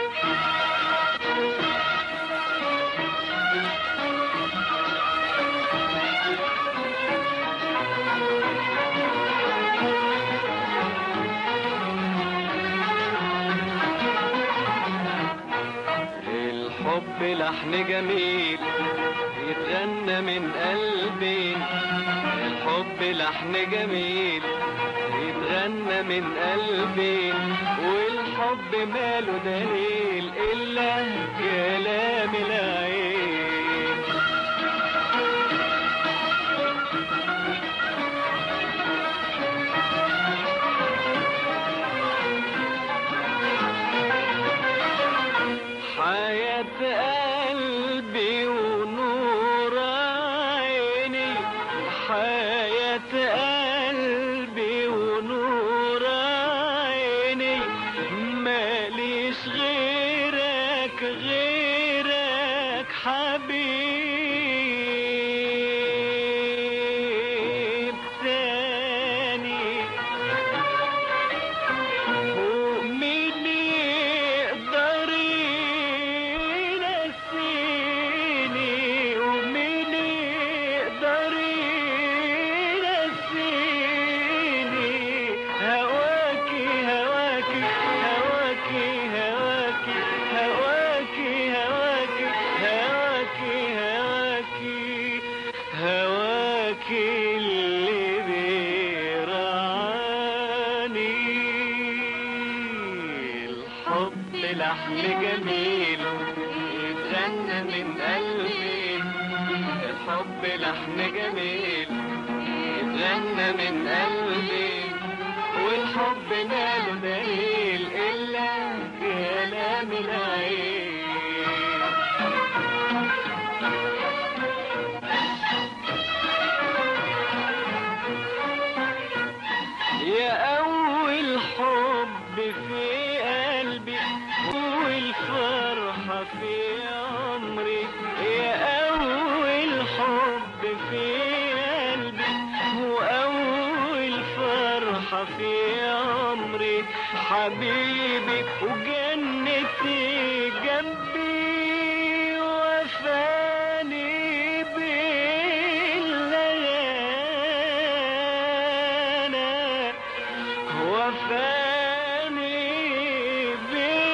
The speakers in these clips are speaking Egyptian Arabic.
الحب لحن جميل يتغنى من قلبي الحب لحن جميل يتغنى من قلبي والحب ماله دليل إلا كلام العين حياة قلبي ونور عيني حياة قلبي ونور عيني ماليش غيرك غيرك حبيب تاني ومين يقدر ينسيني ومين يقدر ينسيني هواكي هواكي هواكي هواكي هواكي هواكي هواكي هواكي هواكي اللي بيرعاني الحب لحن جميل يتغنى من قلبي الحب لحن جميل يتغنى من قلبي والحب ماله دليل إلا كلام العين يا أول حب في قلبي أول فرحة في عمري يا أول حب في قلبي وأول فرحة في عمري حبيبي وجنتي جنبي وفاني بالليالي وفاني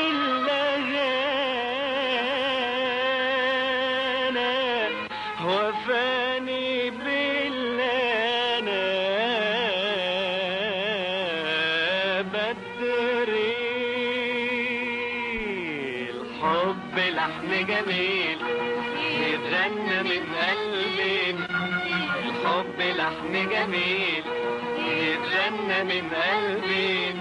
باللهانة وفاني باللهانة بدري الحب لحن جميل يتغنى من قلبي الحب لحن جميل يتغنى من قلبي